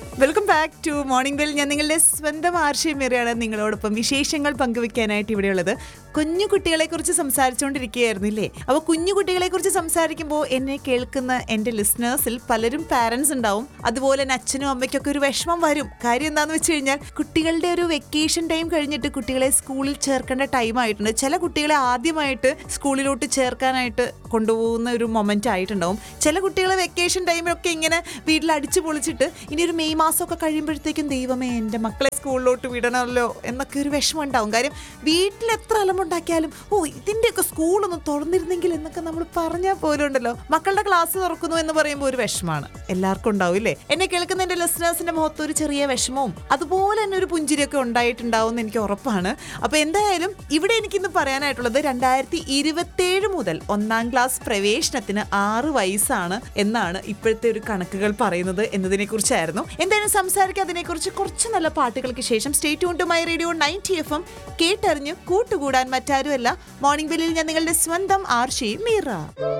welcome back to morning bell ഞാൻ നിങ്ങളുടെ സ്വന്തം ആർഷയമേറിയാണ് നിങ്ങളോടൊപ്പം വിശേഷങ്ങൾ പങ്കുവെക്കാനായിട്ട് ഇവിടെയുള്ളത് കുഞ്ഞു കുട്ടികളെ കുറിച്ച് സംസാരിച്ചുകൊണ്ടിരിക്കുകയായിരുന്നില്ലേ അപ്പോൾ കുഞ്ഞു കുട്ടികളെ കുറിച്ച് സംസാരിക്കുമ്പോൾ എന്നെ കേൾക്കുന്ന എൻ്റെ ലിസ്ണേഴ്സിൽ പലരും പാരൻസ് ഉണ്ടാവും അതുപോലെ തന്നെ അച്ഛനും അമ്മയ്ക്കൊക്കെ ഒരു വിഷമം വരും കാര്യം എന്താണെന്ന് വെച്ച് കഴിഞ്ഞാൽ കുട്ടികളുടെ ഒരു വെക്കേഷൻ ടൈം കഴിഞ്ഞിട്ട് കുട്ടികളെ സ്കൂളിൽ ചേർക്കേണ്ട ടൈം ആയിട്ടുണ്ട് ചില കുട്ടികളെ ആദ്യമായിട്ട് സ്കൂളിലോട്ട് ചേർക്കാനായിട്ട് കൊണ്ടുപോകുന്ന ഒരു മൊമെന്റ് ആയിട്ടുണ്ടാവും ചില കുട്ടികളെ വെക്കേഷൻ ടൈമിലൊക്കെ ഇങ്ങനെ വീട്ടിൽ അടിച്ചു പൊളിച്ചിട്ട് ഇനി ഒരു മെയ് മാസമൊക്കെ കഴിയുമ്പോഴത്തേക്കും ദൈവമേ എൻ്റെ മക്കളെ സ്കൂളിലോട്ട് വിടണമല്ലോ എന്നൊക്കെ ഒരു വിഷമം ഉണ്ടാവും കാര്യം വീട്ടിൽ എത്ര അലമുണ്ടാക്കിയാലും ഓ ഇതിൻ്റെയൊക്കെ സ്കൂളൊന്ന് തുറന്നിരുന്നെങ്കിൽ എന്നൊക്കെ നമ്മൾ പറഞ്ഞാൽ പോലും ഉണ്ടല്ലോ മക്കളുടെ ക്ലാസ് തുറക്കുന്നു എന്ന് പറയുമ്പോൾ ഒരു വിഷമാണ് എല്ലാവർക്കും ഉണ്ടാവും ഇല്ലേ എന്നെ കേൾക്കുന്ന എൻ്റെ ലിസണേഴ്സിന്റെ മുഖത്ത് ഒരു ചെറിയ വിഷമവും അതുപോലെ തന്നെ ഒരു പുഞ്ചിരിയൊക്കെ ഉണ്ടായിട്ടുണ്ടാവും എന്ന് എനിക്ക് ഉറപ്പാണ് അപ്പോൾ എന്തായാലും ഇവിടെ എനിക്കിന്ന് പറയാനായിട്ടുള്ളത് രണ്ടായിരത്തി ഇരുപത്തേഴ് മുതൽ ഒന്നാം ക്ലാസ് പ്രവേശനത്തിന് ആറ് വയസ്സാണ് എന്നാണ് ഇപ്പോഴത്തെ ഒരു കണക്കുകൾ പറയുന്നത് എന്നതിനെ കുറിച്ചായിരുന്നു എന്തായാലും സംസാരിക്കുക അതിനെക്കുറിച്ച് കുറച്ച് നല്ല പാട്ടുകൾക്ക് ശേഷം stay tune to my radio ninety F M കേട്ടറിഞ്ഞ് കൂട്ടുകൂടാൻ മറ്റാരുമല്ല മോർണിംഗ് ബെല്ലിൽ ഞാൻ നിങ്ങളുടെ സ്വന്തം ആർഷി മീറ